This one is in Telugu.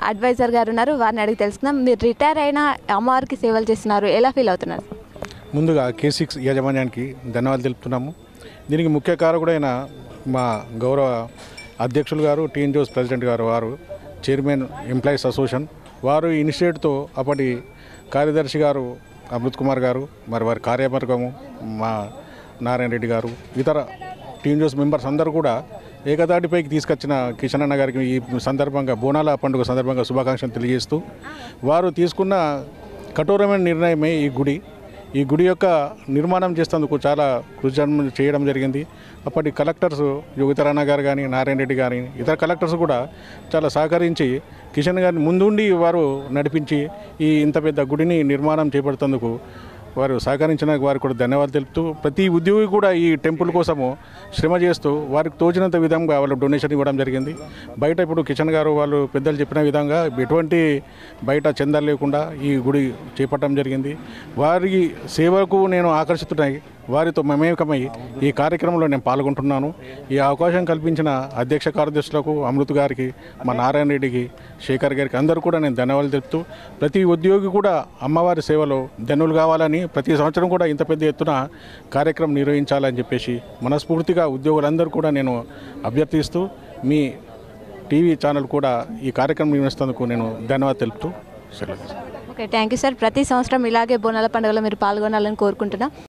అడ్వైజర్ గారు ఉన్నారు వారిని అడిగి తెలుసుకుందాం మీరు రిటైర్ అయిన అమ్మవారికి సేవలు చేస్తున్నారు ఎలా ఫీల్ అవుతున్నారు ముందుగా కే సిక్స్ యాజమాన్యానికి ధన్యవాదాలు తెలుపుతున్నాము దీనికి ముఖ్య కారకుడైన మా గౌరవ అధ్యక్షులు గారు టీఎన్ జోస్ ప్రెసిడెంట్ గారు వారు చైర్మన్ ఎంప్లాయీస్ అసోసియేషన్ వారు ఈ ఇనిషియేట్తో అప్పటి కార్యదర్శి గారు అమృత్ కుమార్ గారు మరి వారి కార్యవర్గము మా నారాయణ రెడ్డి గారు ఇతర టీమ్ జోస్ మెంబర్స్ అందరూ కూడా ఏకదాటిపైకి తీసుకొచ్చిన కిషన్ అన్న గారికి ఈ సందర్భంగా బోనాల పండుగ సందర్భంగా శుభాకాంక్షలు తెలియజేస్తూ వారు తీసుకున్న కఠోరమైన నిర్ణయమే ఈ గుడి ఈ గుడి యొక్క నిర్మాణం చేసేందుకు చాలా కృషి చేయడం జరిగింది అప్పటి కలెక్టర్స్ యోగితరాణ గారు కానీ నారాయణ రెడ్డి గారి ఇతర కలెక్టర్స్ కూడా చాలా సహకరించి కిషన్ గారిని ముందుండి వారు నడిపించి ఈ ఇంత పెద్ద గుడిని నిర్మాణం చేపడుతందుకు వారు సహకరించిన వారికి కూడా ధన్యవాదాలు తెలుపుతూ ప్రతి ఉద్యోగి కూడా ఈ టెంపుల్ కోసము శ్రమ చేస్తూ వారికి తోచినంత విధంగా వాళ్ళు డొనేషన్ ఇవ్వడం జరిగింది బయట ఇప్పుడు కిషన్ గారు వాళ్ళు పెద్దలు చెప్పిన విధంగా ఎటువంటి బయట చందాలు లేకుండా ఈ గుడి చేపట్టడం జరిగింది వారి సేవకు నేను ఆకర్షితుడై వారితో మమేకమై ఈ కార్యక్రమంలో నేను పాల్గొంటున్నాను ఈ అవకాశం కల్పించిన అధ్యక్ష కార్యదర్శులకు అమృత్ గారికి మా నారాయణ రెడ్డికి శేఖర్ గారికి అందరూ కూడా నేను ధన్యవాదాలు తెలుపుతూ ప్రతి ఉద్యోగి కూడా అమ్మవారి సేవలో ధన్యులు కావాలని ప్రతి సంవత్సరం కూడా ఇంత పెద్ద ఎత్తున కార్యక్రమం నిర్వహించాలని చెప్పేసి మనస్ఫూర్తిగా ఉద్యోగులందరూ కూడా నేను అభ్యర్థిస్తూ మీ టీవీ ఛానల్ కూడా ఈ కార్యక్రమం నిర్వహిస్తున్నందుకు నేను ధన్యవాదాలు తెలుపుతూ సెలవు తీసుకుంటాను. ఓకే థ్యాంక్ యూ సార్ ప్రతి సంవత్సరం ఇలాగే బోనాల పండుగలో మీరు పాల్గొనాలని కోరుకుంటున్నాం